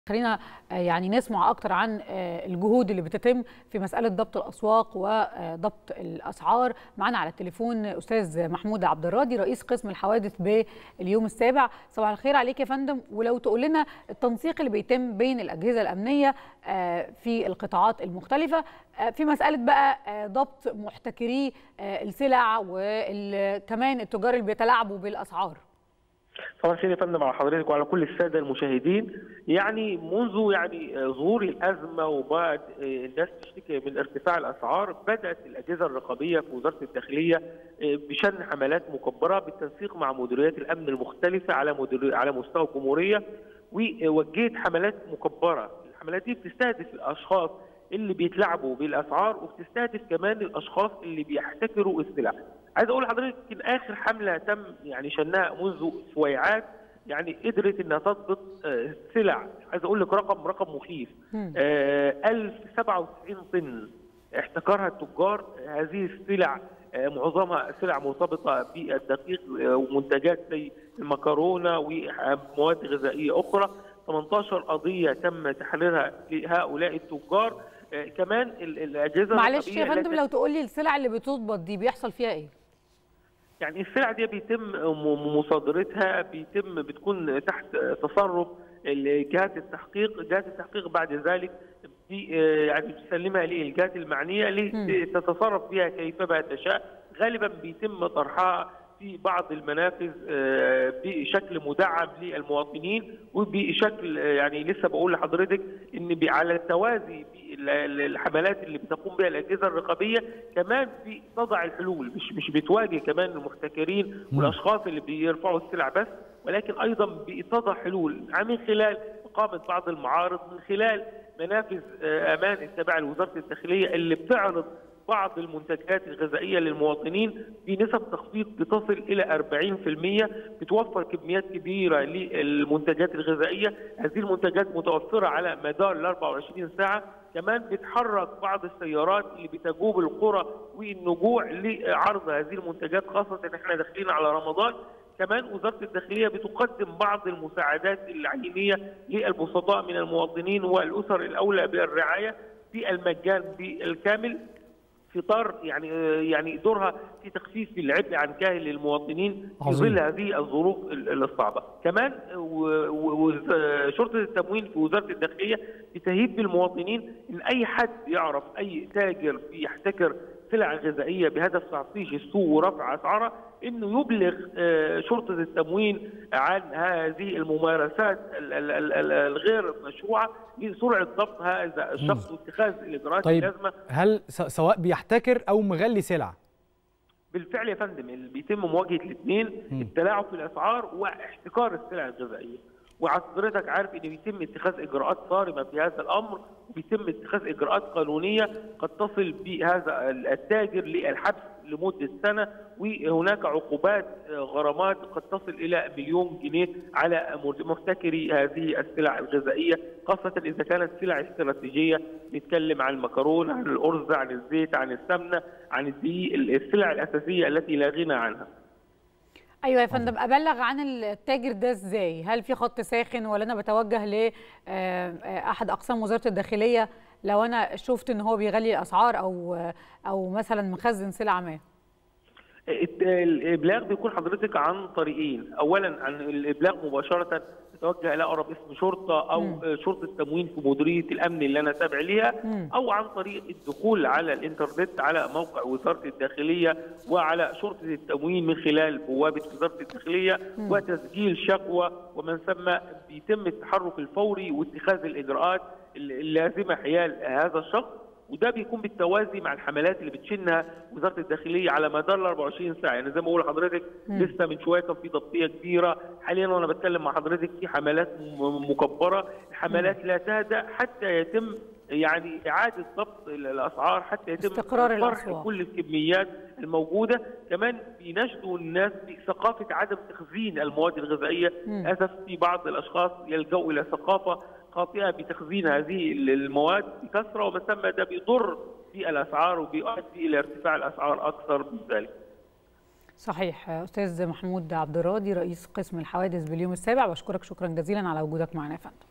خلينا يعني نسمع اكتر عن الجهود اللي بتتم في مساله ضبط الاسواق وضبط الاسعار معنا على التليفون استاذ محمود عبد الراضي رئيس قسم الحوادث باليوم السابع صباح الخير عليك يا فندم ولو تقول لنا التنسيق اللي بيتم بين الاجهزه الامنيه في القطاعات المختلفه في مساله بقى ضبط محتكري السلع وكمان التجار اللي بيتلاعبوا بالاسعار صباح الخير يا فندم على حضرتك وعلى كل الساده المشاهدين يعني منذ يعني ظهور الازمه وبعد الناس تشتكي من ارتفاع الاسعار بدات الاجهزه الرقابيه في وزاره الداخليه بشن حملات مكبره بالتنسيق مع مديريات الامن المختلفه على مدير على مستوى الجمهوريه ووجهت حملات مكبره الحملات دي بتستهدف الاشخاص اللي بيتلاعبوا بالاسعار وبتستهدف كمان الاشخاص اللي بيحتكروا السلع عايز اقول لحضرتك يمكن اخر حمله تم يعني شنها منذ سويعات يعني قدرت انها تضبط سلع عايز اقول لك رقم رقم مخيف آه 1097 طن احتكرها التجار هذه السلع آه معظمها سلع مرتبطه بالدقيق ومنتجات زي المكرونه ومواد غذائيه اخرى 18 قضيه تم تحريرها لهؤلاء التجار آه كمان الاجهزه معلش يا فندم لو تقول لي السلع اللي بتضبط دي بيحصل فيها ايه؟ يعني السلع دي بيتم مصادرتها بيتم بتكون تحت تصرف جهات التحقيق، جهات التحقيق بعد ذلك يعني بتسلمها للجهات المعنيه لتتصرف بها كيفما تشاء، غالبا بيتم طرحها في بعض المنافذ بشكل مدعم للمواطنين وبشكل يعني لسه بقول لحضرتك ان على التوازي الحملات اللي بتقوم بها الاجهزه الرقابيه كمان بتضع الحلول مش مش بتواجه كمان المحتكرين والاشخاص اللي بيرفعوا السلع بس ولكن ايضا بتضع حلول من خلال اقامه بعض المعارض من خلال منافذ امان التابعه لوزاره الداخليه اللي بتعرض بعض المنتجات الغذائيه للمواطنين بنسب تخفيض بتصل الى 40% بتوفر كميات كبيره للمنتجات الغذائيه، هذه المنتجات متوفره على مدار ال 24 ساعه، كمان بتحرك بعض السيارات اللي بتجوب القرى والنجوع لعرض هذه المنتجات خاصه ان احنا داخلين على رمضان، كمان وزاره الداخليه بتقدم بعض المساعدات العينيه للبسطاء من المواطنين والاسر الاولى بالرعايه في المجان بالكامل في اطار يعني يعني دورها في تخفيف العبء عن كاهل للمواطنين في ظل هذه الظروف الصعبه، كمان شرطه التموين في وزاره الداخليه بتهيب بالمواطنين ان اي حد يعرف اي تاجر بيحتكر سلع غذائيه بهدف تعطيش السوق ورفع اسعارها انه يبلغ شرطه التموين عن هذه الممارسات الغير مشروعه لسرعه ضبط هذا الشخص واتخاذ الاجراءات طيب اللازمه هل سواء بيحتكر او مغلي سلع بالفعل يا فندم اللي بيتم مواجهه الاثنين التلاعب في الاسعار واحتكار السلع الغذائيه وحضرتك عارف ان بيتم اتخاذ اجراءات صارمه في هذا الامر وبيتم اتخاذ اجراءات قانونيه قد تصل بهذا التاجر للحبس لمده سنه وهناك عقوبات غرامات قد تصل الى مليون جنيه على محتكري هذه السلع الغذائيه خاصه اذا كانت سلع استراتيجيه نتكلم عن المكرون عن الارز عن الزيت عن السمنه عن الدقيق السلع الاساسيه التي لا غنى عنها ايوه يا فندم ابلغ عن التاجر ده ازاي هل في خط ساخن ولا انا بتوجه لاحد اقسام وزاره الداخليه لو انا شفت ان هو بيغلي الاسعار او او مثلا مخزن سلعه ما الابلاغ بيكون حضرتك عن طريقين اولا عن الابلاغ مباشره تتوجه الى اقرب اسم شرطه او م. شرطه تموين في مديريه الامن اللي انا تابع ليها م. او عن طريق الدخول على الانترنت على موقع وزاره الداخليه وعلى شرطه التموين من خلال بوابه وزاره الداخليه م. وتسجيل شكوى ومن ثم بيتم التحرك الفوري واتخاذ الاجراءات اللازمه حيال هذا الشخص وده بيكون بالتوازي مع الحملات اللي بتشنها وزاره الداخليه على مدار ال 24 ساعه يعني زي ما بقول لحضرتك لسه من شويه كان في ضبطيه كبيره حاليا وانا بتكلم مع حضرتك في حملات مكبره الحملات لا تهدأ حتى يتم يعني اعاده ضبط الاسعار حتى يتم استقرار الاسواق كل الكميات الموجوده كمان بيناشدوا الناس بثقافه عدم تخزين المواد الغذائيه للاسف في بعض الاشخاص يلجؤوا الى ثقافه خاطئه بتخزين هذه المواد بكثره ومن ثم ده بيضر في الاسعار وبيؤدي الى ارتفاع الاسعار اكثر من ذلك. صحيح استاذ محمود عبد الراضي رئيس قسم الحوادث باليوم السابع بشكرك شكرا جزيلا على وجودك معنا يا فندم.